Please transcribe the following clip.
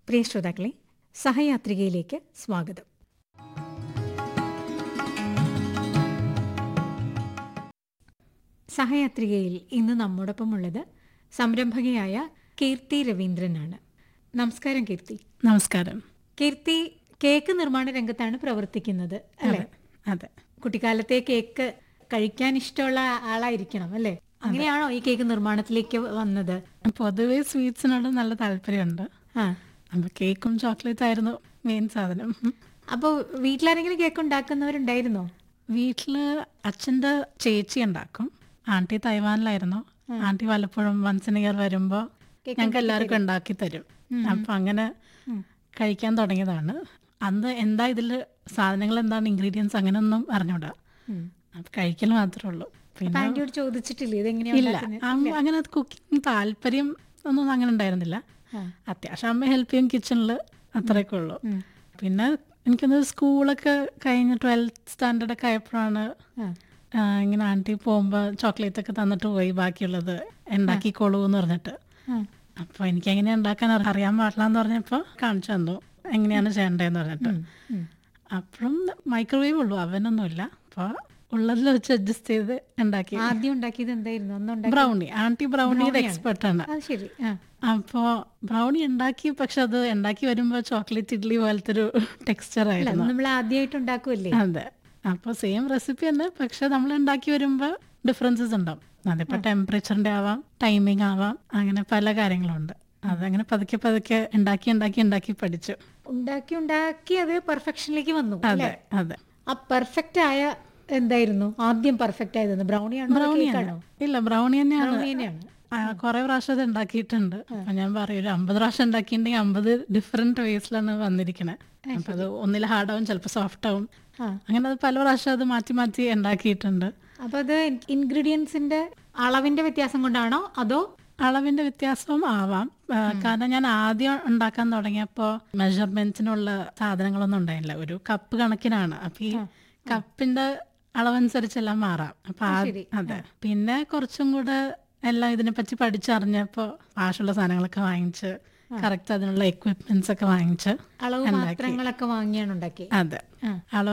പ്രിയ ശ്രോതാക്കളെ സഹയാത്രികയിലേക്ക് സ്വാഗതം സഹയാത്രികയിൽ ഇന്ന് നമ്മോടൊപ്പം ഉള്ളത് സംരംഭകയായ കീർത്തി രവീന്ദ്രനാണ് നമസ്കാരം കീർത്തി നമസ്കാരം കീർത്തി കേക്ക് നിർമ്മാണ രംഗത്താണ് പ്രവർത്തിക്കുന്നത് അല്ലെ അതെ കുട്ടിക്കാലത്തെ കേക്ക് കഴിക്കാൻ ഇഷ്ടമുള്ള ആളായിരിക്കണം അല്ലെ അങ്ങനെയാണോ ഈ കേക്ക് നിർമ്മാണത്തിലേക്ക് വന്നത് പൊതുവേ സ്വീറ്റ്സിനോട് നല്ല താല്പര്യമുണ്ട് ആ അപ്പൊ കേക്കും ചോക്ലേറ്റ് ആയിരുന്നു മെയിൻ സാധനം അപ്പോൾ വീട്ടിലാരെങ്കിലും കേക്ക് ഉണ്ടാക്കുന്നവരുണ്ടായിരുന്നോ വീട്ടില് അച്ഛൻ്റെ ചേച്ചി ഉണ്ടാക്കും ആന്റി തൈവാനിലായിരുന്നു ആന്റി പലപ്പോഴും വൺസ് ഇൻ ഇയർ വരുമ്പോ ഞങ്ങൾക്ക് എല്ലാവർക്കും ഉണ്ടാക്കി തരും അപ്പൊ അങ്ങനെ കഴിക്കാൻ തുടങ്ങിയതാണ് അന്ന് എന്താ ഇതില് സാധനങ്ങൾ എന്താണ് ഇൻഗ്രീഡിയൻസ് അങ്ങനെയൊന്നും അറിഞ്ഞൂടാ അപ്പൊ കഴിക്കൽ മാത്രമേ ഉള്ളൂ പിന്നെ ആന്റിയോട് ചോദിച്ചിട്ടില്ലേ ഇതെങ്ങനെയാ ഇല്ല അമ്മ അങ്ങനെ കുക്കിംഗ് താല്പര്യം ഒന്നും അങ്ങനെ ഉണ്ടായിരുന്നില്ല അത്യാവശ്യം അമ്മ ഹെൽപ്പ് ചെയ്യും കിച്ചണിൽ അത്രയൊക്കെ ഉള്ളൂ പിന്നെ എനിക്കൊന്ന് സ്കൂളൊക്കെ കഴിഞ്ഞ് ട്വൽത്ത് സ്റ്റാൻഡേർഡ് ഒക്കെ ആയപ്പോഴാണ് ആ, ഇങ്ങനെ ആൻറ്റി പോകുമ്പോൾ ചോക്ലേറ്റ് ഒക്കെ തന്നിട്ട് പോയി ബാക്കിയുള്ളത് ഉണ്ടാക്കിക്കോളൂ എന്ന് പറഞ്ഞിട്ട് അപ്പോൾ എനിക്ക് എങ്ങനെ ഉണ്ടാക്കാൻ അറി- അറിയാൻ പാടില്ല എന്ന് പറഞ്ഞപ്പോൾ കാണിച്ചു തന്നു എങ്ങനെയാണ് ചെയ്യേണ്ടതെന്ന് പറഞ്ഞിട്ട് അപ്പോഴും മൈക്രോവേവ് ഉള്ളൂ അവനൊന്നുമില്ല അപ്പോൾ ഉള്ളതിൽ വെച്ച് അഡ്ജസ്റ്റ് ചെയ്ത് ഉണ്ടാക്കി ആദ്യം ഉണ്ടാക്കിയത് എന്തായിരുന്നു അന്ന് ഉണ്ടാക്കി ബ്രൗണി ആന്റി ബ്രൗണിയുടെ എക്സ്പെർട്ടാണ് അത് ശരി ആ അപ്പോ ബ്രൗണി ഉണ്ടാക്കി പക്ഷെ അത് ഉണ്ടാക്കി വരുമ്പോ ചോക്ലേറ്റ് ഇഡ്ഡലി പോലത്തെ ഒരു ടെക്സ്ചർ ആയിരുന്നു നമ്മൾ ആദ്യമായിട്ട് ഉണ്ടാക്കുമല്ലേ അതെ അപ്പൊ സെയിം റെസിപ്പി തന്നെ പക്ഷെ നമ്മൾ ഉണ്ടാക്കി വരുമ്പോ ഡിഫറൻസസ് ഉണ്ടാവും അതിപ്പോ ടെമ്പറേച്ചറിന്റെ ആവാം ടൈമിംഗ് ആവാം അങ്ങനെ പല കാര്യങ്ങളുണ്ട് അതങ്ങനെ പതുക്കെ പതുക്കെ ഉണ്ടാക്കി ഉണ്ടാക്കി ഉണ്ടാക്കി പഠിച്ചു ഉണ്ടാക്കി ഉണ്ടാക്കി അത് പെർഫെക്ഷനിലേക്ക് വന്നു അതെ അതെ ആ പെർഫെക്റ്റ് ആയ എന്തായിരുന്നു ആദ്യം പെർഫെക്റ്റ് ആയത് ബ്രൗണി ആണോ ബ്രൗണി കേക്ക് ആണോ ഇല്ല ബ്രൗണി തന്നെയാണ് ബ്രൗണി തന്നെയാണ് ആ, കുറെ പ്രാവശ്യം അത് ഉണ്ടാക്കിയിട്ടുണ്ട് അപ്പൊ ഞാൻ പറയും ഒരു അമ്പത് പ്രാവശ്യം ഉണ്ടാക്കിയിട്ടുണ്ടെങ്കിൽ അമ്പത് ഡിഫറെന്റ് വേസിലാണ് വന്നിരിക്കണേ അപ്പൊ അത് ഒന്നിൽ ഹാർഡ് ആവും ചിലപ്പോൾ സോഫ്റ്റ് ആവും ആ. അങ്ങനെ അത് പല പ്രാവശ്യം അത് മാറ്റി മാറ്റി ഉണ്ടാക്കിയിട്ടുണ്ട് അപ്പൊ അത് ഇൻഗ്രീഡിയൻസിന്റെ അളവിന്റെ വ്യത്യാസം കൊണ്ടാണോ അതോ അളവിന്റെ വ്യത്യാസവും ആവാം ആ, കാരണം ഞാൻ ആദ്യം ഉണ്ടാക്കാൻ തുടങ്ങിയപ്പോൾ മെഷർമെന്റ്സിനുള്ള സാധനങ്ങളൊന്നും ഉണ്ടായില്ല ഒരു കപ്പ് കണക്കിനാണ് അപ്പൊ ഈ കപ്പിന്റെ അളവനുസരിച്ചെല്ലാം മാറാം അപ്പൊ ആ- അതെ പിന്നെ കുറച്ചും കൂടെ എല്ലാം ഇതിനെപ്പറ്റി പഠിച്ചറിഞ്ഞപ്പോൾ ആവശ്യമുള്ള സാധനങ്ങളൊക്കെ വാങ്ങിച്ച് കറക്റ്റ് അതിനുള്ള എക്വിപ്മെന്റ്സ് ഒക്കെ വാങ്ങിച്ച് അളവ് പാത്രങ്ങളൊക്കെ വാങ്ങിയാണ് ഉണ്ടാക്കി അതെ ആ. അളവ്